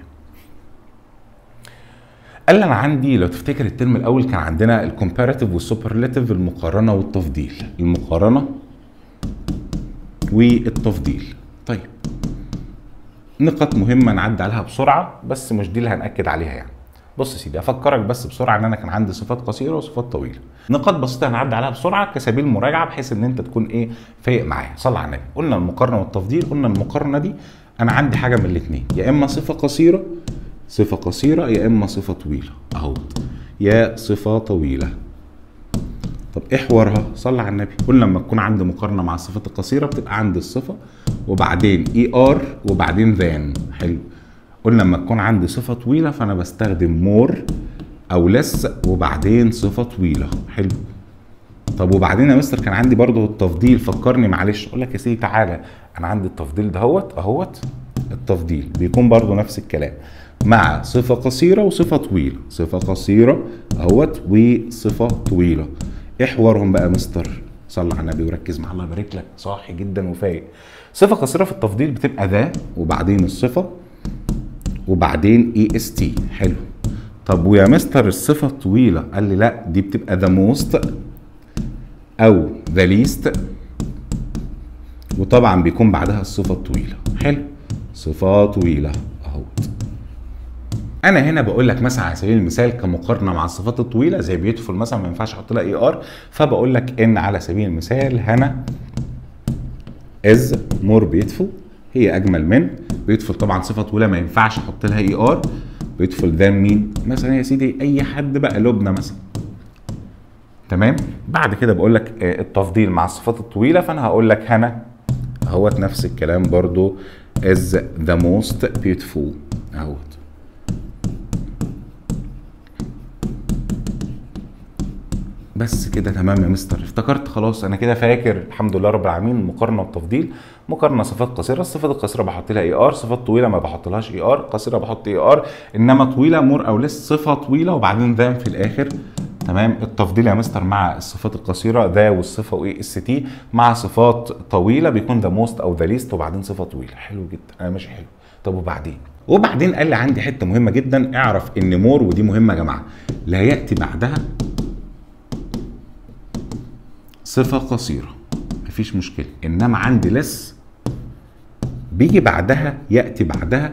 قال لي انا عندي لو تفتكر الترم الاول كان عندنا الكومباراتيف والسوبرلاتيف المقارنه والتفضيل المقارنه والتفضيل طيب نقط مهمه نعدي عليها بسرعه بس مش دي اللي هناكد عليها يعني بص يا سيدي افكرك بس بسرعه ان انا كان عندي صفات قصيره وصفات طويله نقاط بسيطه هنعدي عليها بسرعه كسبيل مراجعه بحيث ان انت تكون ايه فايق معايا صلى على النبي قلنا المقارنه والتفضيل قلنا المقارنه دي انا عندي حاجه من الاثنين يا اما صفه قصيره صفه قصيره يا اما صفه طويله اهو يا صفه طويله طب ايه حوارها صلى على النبي قلنا لما تكون عندي مقارنه مع الصفات القصيره بتبقى عندي الصفه وبعدين اي ار وبعدين ذان حلو قلنا لما تكون عندي صفه طويله فانا بستخدم مور او لس وبعدين صفه طويله حلو طب وبعدين يا مستر كان عندي برضه التفضيل فكرني معلش اقول لك يا سيدي تعالى انا عندي التفضيل دهوت اهوت التفضيل بيكون برضه نفس الكلام مع صفه قصيره وصفه طويله صفه قصيره اهوت وصفه طويله ايه حوارهم بقى يا مستر صلى على النبي وركز مع الله يبارك لك صاحي جدا وفايق صفه قصيره في التفضيل بتبقى ذا وبعدين الصفه وبعدين اي اس تي حلو طب ويا مستر الصفه الطويله قال لي لا دي بتبقى ذا موست او ذا ليست وطبعا بيكون بعدها الصفه الطويله حلو صفه طويله اهو انا هنا بقول لك مثلا على سبيل المثال كمقارنه مع الصفات الطويله زي بيوتيفول مثلا ما ينفعش احط لها اي ار فبقول لك ان على سبيل المثال هنا از مور بيوتيفول هي اجمل من بيدفل طبعا صفه طويله ما ينفعش احط لها اي ار بيدفل ذان مين مثلا يا سيدي اي حد بقى لبنى مثلا تمام بعد كده بقول لك آه، التفضيل مع الصفات الطويله فانا هقول لك هنا اهوت نفس الكلام برضو is the most beautiful اهوت بس كده تمام يا مستر افتكرت خلاص انا كده فاكر الحمد لله رب العالمين المقارنه والتفضيل مقارنه صفات قصيره الصفات القصيره بحط لها اي ار صفات طويله ما بحطلهاش اي ار قصيره بحط اي ار انما طويله مور او لس صفه طويله وبعدين ذان في الاخر تمام التفضيل يا مستر مع الصفات القصيره ذا والصفه وايه اس تي مع صفات طويله بيكون ذا موست او ذا ليست وبعدين صفه طويله حلو جدا انا ماشي حلو طب وبعدين وبعدين قال لي عندي حته مهمه جدا اعرف ان مور ودي مهمه يا جماعه لا ياتي بعدها صفة قصيرة مفيش مشكلة إنما عندي لس بيجي بعدها يأتي بعدها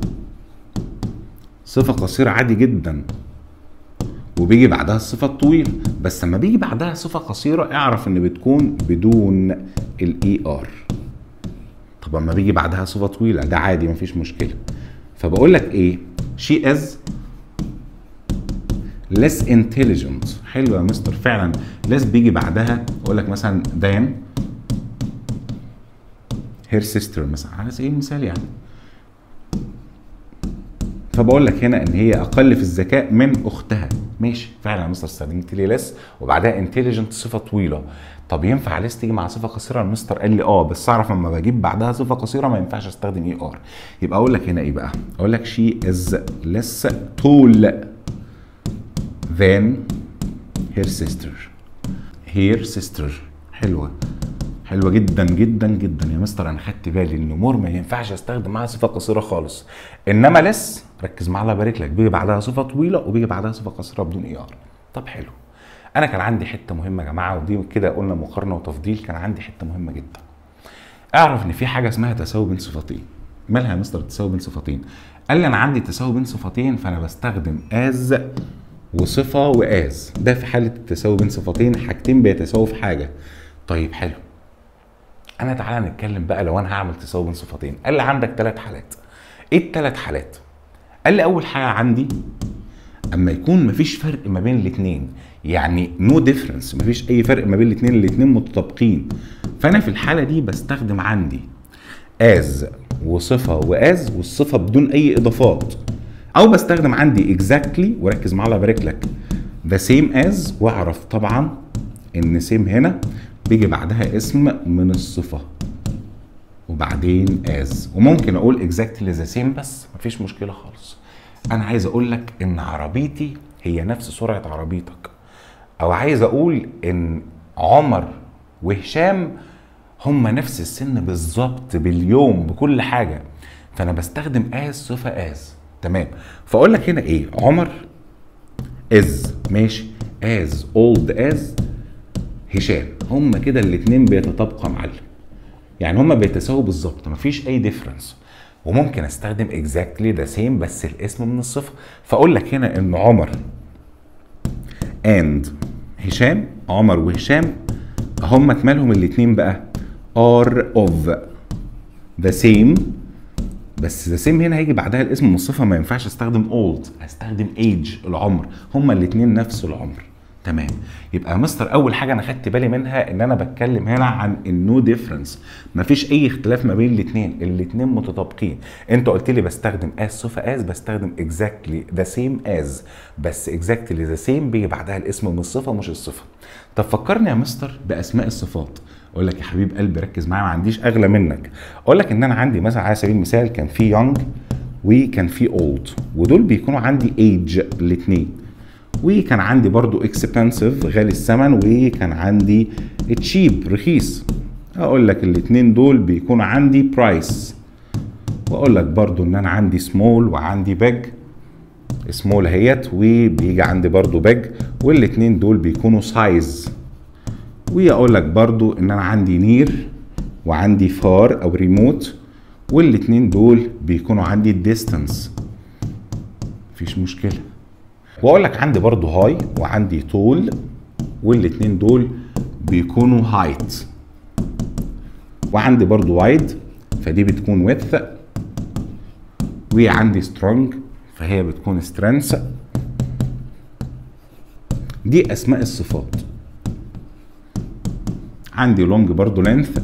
صفة قصيرة عادي جدا وبيجي بعدها الصفة الطويلة بس لما بيجي بعدها صفة قصيرة اعرف ان بتكون بدون الاي ار طب لما بيجي بعدها صفة طويلة ده عادي مفيش مشكلة فبقول لك ايه she is less intelligent حلو يا مستر فعلا less بيجي بعدها اقول لك مثلا than her sister مثلا على سبيل المثال يعني فبقول لك هنا ان هي اقل في الذكاء من اختها ماشي فعلا يا مستر استخدمت لي لس وبعدها انتليجنت صفه طويله طب ينفع لس تيجي مع صفه قصيره المستر قال لي اه بس اعرف لما بجيب بعدها صفه قصيره ما ينفعش استخدم اي ار يبقى اقول لك هنا ايه بقى اقول لك شي از less tall than her sister her sister حلوه حلوه جدا جدا جدا يا مستر انا خدت بالي ان مور ما ينفعش استخدم معاها صفه قصيره خالص انما لس ركز معايا الله يبارك لك بيجي بعدها صفه طويله وبيجي بعدها صفه قصيره بدون اي ار طب حلو انا كان عندي حته مهمه يا جماعه ودي كده قلنا مقارنه وتفضيل كان عندي حته مهمه جدا اعرف ان في حاجه اسمها تساوي بين صفتين مالها يا مستر التساوي بين صفتين قال لي انا عندي تساوي بين صفتين فانا بستخدم از وصفه واز ده في حاله التساوي بين صفتين حاجتين بيتساووا في حاجه طيب حلو انا تعالى نتكلم بقى لو انا هعمل تساوي بين صفتين قال لي عندك ثلاث حالات ايه الثلاث حالات قال لي اول حاجه عندي اما يكون مفيش فرق ما بين الاثنين يعني نو ديفرنس مفيش اي فرق ما بين الاثنين الاثنين متطابقين فانا في الحاله دي بستخدم عندي از وصفه واز والصفه بدون اي اضافات او بستخدم عندي اكزاكتلي وركز معايا الله يبارك لك ذا سيم از واعرف طبعا ان سيم هنا بيجي بعدها اسم من الصفه وبعدين از وممكن اقول اكزاكتلي ذا سيم بس مفيش مشكله خالص انا عايز اقول لك ان عربيتي هي نفس سرعه عربيتك او عايز اقول ان عمر وهشام هما نفس السن بالظبط باليوم بكل حاجه فانا بستخدم از صفه از تمام فاقول لك هنا ايه عمر از ماشي از اولد از هشام هما كده الاتنين بيتطابقوا يا معلم يعني هما بيتساووا بالظبط مفيش اي ديفرنس وممكن استخدم اكزاكتلي ذا سيم بس الاسم من الصفه فاقول لك هنا ان عمر اند هشام عمر وهشام هما مالهم الاتنين بقى ار اوف ذا سيم بس ذا سيم هنا هيجي بعدها الاسم من الصفه ما ينفعش استخدم اولد استخدم ايج العمر هما الاتنين نفس العمر تمام يبقى يا مستر اول حاجه انا خدت بالي منها ان انا بتكلم هنا عن النو ديفرنس مفيش اي اختلاف ما بين الاثنين الاثنين متطابقين انت قلت لي بستخدم از صفه از بستخدم اكزاكتلي ذا سيم از بس اكزاكتلي ذا سيم بيجي بعدها الاسم من الصفه مش الصفه طب فكرني يا مستر باسماء الصفات اقول لك يا حبيب قلبي ركز معايا ما عنديش اغلى منك اقول لك ان انا عندي مثلا على سبيل المثال كان في يونج وكان في اولد ودول بيكونوا عندي ايج الاثنين وكان عندي برضو اكسبنسيف غالي الثمن وكان عندي تشيب رخيص اقول لك الاتنين دول بيكونوا عندي برايس واقول لك برضو ان انا عندي سمول وعندي بيج سمول اهيت وبيجي عندي برضو بيج والاتنين دول بيكونوا سايز واقول لك برضو ان انا عندي نير وعندي فار او ريموت والاتنين دول بيكونوا عندي ديستانس مفيش مشكله واقول لك عندي برضو هاي وعندي طول والاتنين دول بيكونوا هايت وعندي برضو وايد فدي بتكون width وعندي سترونج فهي بتكون سترينث دي اسماء الصفات عندي لونج برضو لينث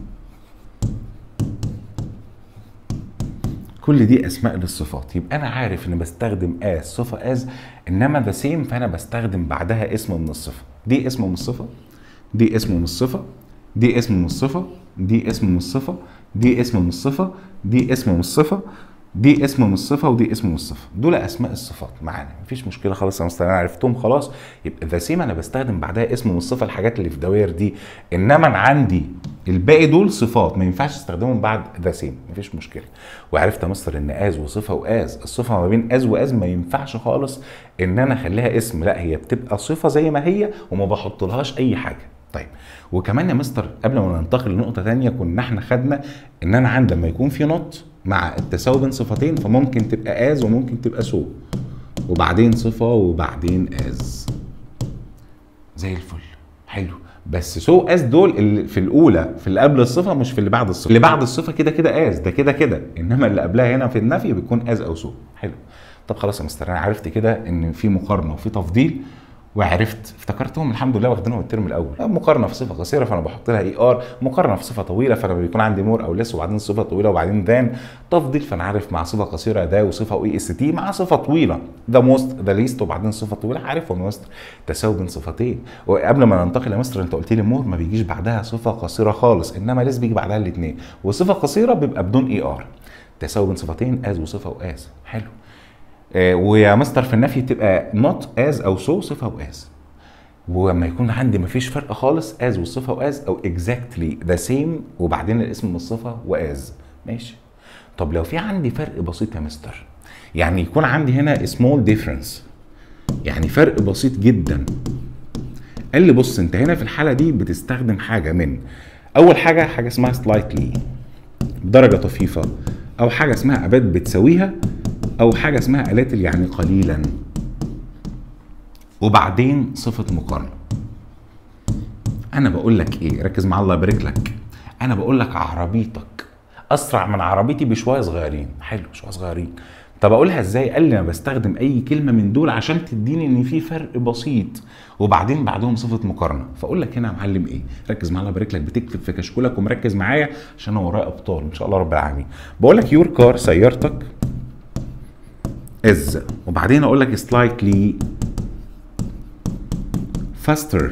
كل دي اسماء للصفات يبقى انا عارف ان بستخدم از صفه از انما ذا سيم فانا بستخدم بعدها اسم من الصفه دي اسم من الصفه دي اسم من الصفه دي اسم من الصفه دي اسم من الصفه دي اسم من الصفه دي اسم من الصفه دي اسم من الصفه ودي اسم من الصفه دول اسماء الصفات معانا مفيش مشكله خلاص يا مستر انا عرفتهم خلاص يبقى ذا سيم انا بستخدم بعدها اسم من الصفه الحاجات اللي في دوائر دي انما انا عندي الباقي دول صفات ما ينفعش استخدمهم بعد ذا سيم مفيش مشكله وعرفت يا مستر ان از وصفه واز الصفه ما بين از واز ما ينفعش خالص ان انا اخليها اسم لا هي بتبقى صفه زي ما هي وما بحطلهاش اي حاجه طيب وكمان يا مستر قبل ما ننتقل لنقطه ثانيه كنا احنا خدنا ان انا عندما لما يكون في نوت مع التساوي بين صفتين فممكن تبقى از وممكن تبقى سو وبعدين صفه وبعدين از زي الفل حلو بس سو از دول اللي في الاولى في اللي قبل الصفه مش في اللي بعد الصفه اللي بعد الصفه كده كده از ده كده كده انما اللي قبلها هنا في النفي بيكون از او سو حلو طب خلاص يا مستر انا عرفت كده ان في مقارنه وفي تفضيل وعرفت افتكرتهم الحمد لله واخدينهم الترم الاول مقارنه في صفه قصيره فانا بحط لها اي ار مقارنه في صفه طويله فانا بيكون عندي مور او لس وبعدين صفه طويله وبعدين ذان تفضيل فانا عارف مع صفه قصيره ده وصفه واي اس تي مع صفه طويله ده موست ده ليست وبعدين صفه طويله عارفهم يا مستر تساوي بين صفتين وقبل ما ننتقل يا مستر انت قلت لي مور ما بيجيش بعدها صفه قصيره خالص انما لس بيجي بعدها الاثنين وصفه قصيره بيبقى بدون اي ار تساوي بين صفتين از وصفه واز حلو آه ويا مستر في النفي تبقى نوت از او سو صفه واز ولما يكون عندي مفيش فرق خالص از والصفه واز او اكزاكتلي ذا سيم وبعدين الاسم من الصفه واز ماشي طب لو في عندي فرق بسيط يا مستر يعني يكون عندي هنا سمول ديفرنس يعني فرق بسيط جدا قال لي بص انت هنا في الحاله دي بتستخدم حاجه من اول حاجه حاجه اسمها سلايتلي بدرجه طفيفه او حاجه اسمها ابات بتساويها او حاجه اسمها الاتل يعني قليلا وبعدين صفة مقارنة أنا بقول لك إيه ركز مع الله يبارك لك أنا بقول لك عربيتك أسرع من عربيتي بشوية صغيرين حلو شوية صغيرين طب أقولها إزاي؟ قال لي أنا بستخدم أي كلمة من دول عشان تديني إن في فرق بسيط وبعدين بعدهم صفة مقارنة فأقول لك هنا يا معلم إيه؟ ركز مع الله يبارك لك بتكتب في كشكولك ومركز معايا عشان أنا ورايا أبطال إن شاء الله رب العالمين بقول لك يور كار سيارتك از وبعدين أقول لك سلايتلي faster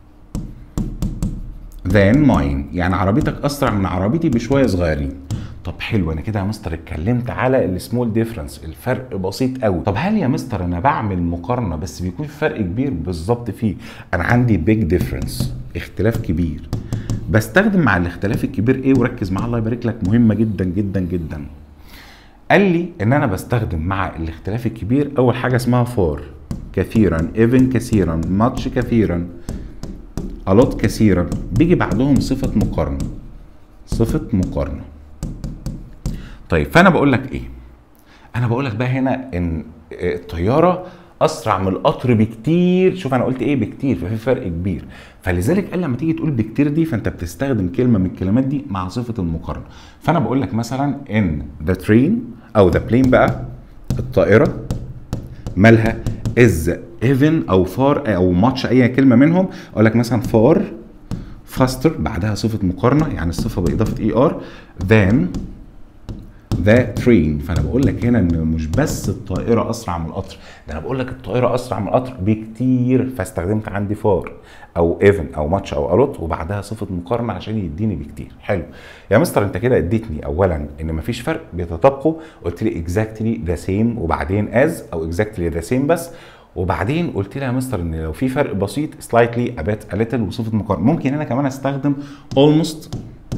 than mine يعني عربيتك اسرع من عربيتي بشويه صغيرين طب حلو انا كده يا مستر اتكلمت على السمول ديفرنس الفرق بسيط قوي طب هل يا مستر انا بعمل مقارنه بس بيكون في فرق كبير بالظبط فيه انا عندي بيج ديفرنس اختلاف كبير بستخدم مع الاختلاف الكبير ايه وركز مع الله يبارك لك مهمه جدا جدا جدا قال لي ان انا بستخدم مع الاختلاف الكبير اول حاجه اسمها فور كثيرا even كثيرا much كثيرا a lot كثيرا بيجي بعدهم صفة مقارنة صفة مقارنة طيب فأنا بقول لك إيه؟ أنا بقول لك بقى هنا إن الطيارة أسرع من القطر بكتير شوف أنا قلت إيه بكتير ففي فرق كبير فلذلك قال لما تيجي تقول بكتير دي فأنت بتستخدم كلمة من الكلمات دي مع صفة المقارنة فأنا بقول لك مثلا إن the train أو the plane بقى الطائرة مالها از ايفن او فار او ماتش اي كلمه منهم اقول لك مثلا فار فاستر بعدها صفه مقارنه يعني الصفه باضافه اي ار ذان ذا ترين فانا بقول لك هنا ان مش بس الطائره اسرع من القطر ده انا بقول لك الطائره اسرع من القطر بكتير فاستخدمت عندي فار او ايفن او ماتش او الوت وبعدها صفه مقارنه عشان يديني بكتير حلو يا مستر انت كده اديتني اولا ان مفيش فرق بيتطابقوا قلت لي اكزاكتلي ذا سيم وبعدين از او اكزاكتلي ذا سيم بس وبعدين قلت لي يا مستر ان لو في فرق بسيط سلايتلي ابات اليتل وصفه مقارنه ممكن انا كمان استخدم almost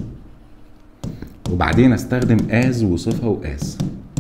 وبعدين استخدم از وصفه واز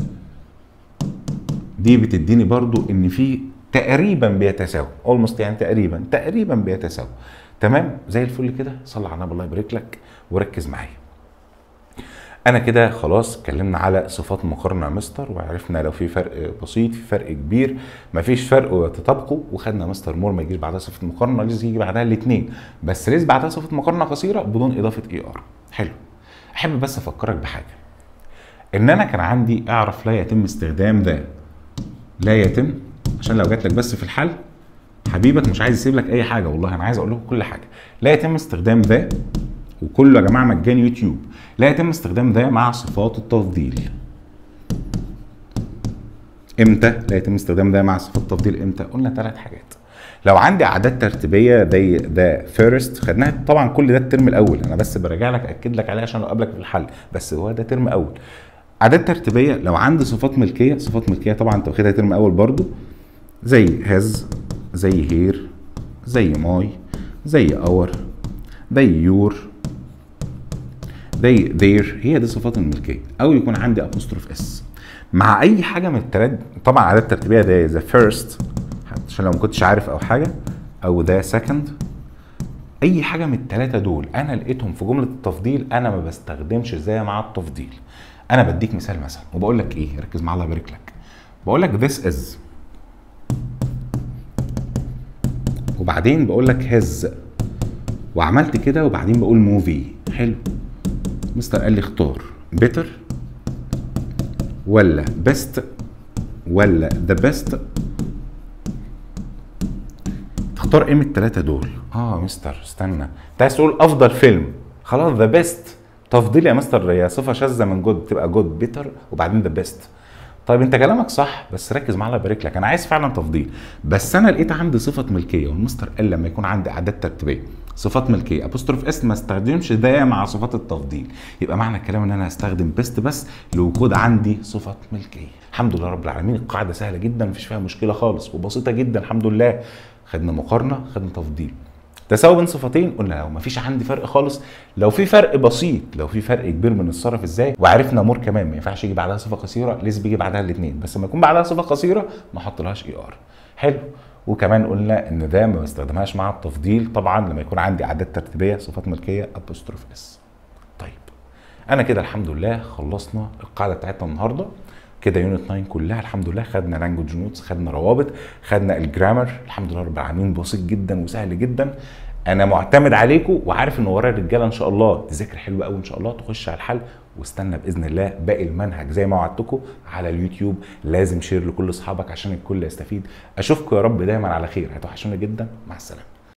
دي بتديني برضو ان في تقريبا بيتساوي اولموست يعني تقريبا تقريبا بيتساوي تمام زي الفل كده صلى على النبي الله يبارك لك وركز معايا انا كده خلاص اتكلمنا على صفات مقارنه يا مستر وعرفنا لو في فرق بسيط في فرق كبير مفيش فرق وتطابقوا وخدنا مستر مور ما يجيش بعدها صفه مقارنه لازم يجي بعدها الاثنين بس لازم بعدها صفه مقارنه قصيره بدون اضافه اي ار حلو احب بس افكرك بحاجه ان انا كان عندي اعرف لا يتم استخدام ذا لا يتم عشان لو جات لك بس في الحل حبيبك مش عايز يسيب لك اي حاجه والله انا عايز اقول لكم كل حاجه لا يتم استخدام ذا وكله يا جماعه مجاني يوتيوب لا يتم استخدام ذا مع صفات التفضيل امتى لا يتم استخدام ده مع صفات التفضيل امتى قلنا ثلاث حاجات لو عندي اعداد ترتيبيه زي ده فيرست خدناها طبعا كل ده الترم الاول انا بس براجع لك اكد لك عليه عشان لو قابلك في الحل بس هو ده ترم اول اعداد ترتيبيه لو عندي صفات ملكيه صفات ملكيه طبعا انت واخدها ترم اول برضو زي هاز زي هير زي ماي زي اور زي يور زي ذير هي دي صفات الملكيه او يكون عندي ابوستروف اس مع اي حاجه من الثلاث طبعا عادات ترتيبيه ده ذا فيرست عشان لو ما كنتش عارف او حاجه او ذا سكند اي حاجه من الثلاثه دول انا لقيتهم في جمله التفضيل انا ما بستخدمش زي مع التفضيل انا بديك مثال مثلا وبقول لك ايه ركز معايا الله يبارك لك بقول لك this is وبعدين بقول لك his وعملت كده وبعدين بقول موفي حلو مستر قال لي اختار better ولا best ولا the best تختار ايه من التلاتة دول اه مستر استنى انت عايز تقول افضل فيلم خلاص ذا بيست تفضيل يا مستر هي صفه شاذه من جود تبقى جود بيتر وبعدين ذا بيست طيب انت كلامك صح بس ركز معايا الله يبارك لك انا عايز فعلا تفضيل بس انا لقيت عندي صفه ملكيه والمستر قال لما يكون عندي اعداد ترتيبيه صفات ملكيه ابوستروف اس ما استخدمش ده مع صفات التفضيل يبقى معنى الكلام ان انا هستخدم بيست بس لوجود عندي صفه ملكيه الحمد لله رب العالمين القاعده سهله جدا مفيش فيها مشكله خالص وبسيطه جدا الحمد لله خدنا مقارنه خدنا تفضيل تساوي بين صفتين قلنا لو مفيش عندي فرق خالص لو في فرق بسيط لو في فرق كبير بنتصرف ازاي وعرفنا مور كمان ما ينفعش يجي بعدها صفه قصيره لازم بيجي بعدها الاثنين بس لما يكون بعدها صفه قصيره ما احطلهاش اي ار حلو وكمان قلنا ان ده ما بستخدمهاش مع التفضيل طبعا لما يكون عندي اعداد ترتيبيه صفات ملكيه ابوستروف اس طيب انا كده الحمد لله خلصنا القاعده بتاعتنا النهارده كده يونت 9 كلها الحمد لله خدنا لانجوج نوتس خدنا روابط خدنا الجرامر الحمد لله رب العالمين بسيط جدا وسهل جدا انا معتمد عليكم وعارف ان ورايا الرجاله ان شاء الله تذاكر حلو قوي ان شاء الله تخش على الحل واستنى باذن الله باقي المنهج زي ما وعدتكم على اليوتيوب لازم شير لكل اصحابك عشان الكل يستفيد اشوفكم يا رب دايما على خير هتوحشونا جدا مع السلامه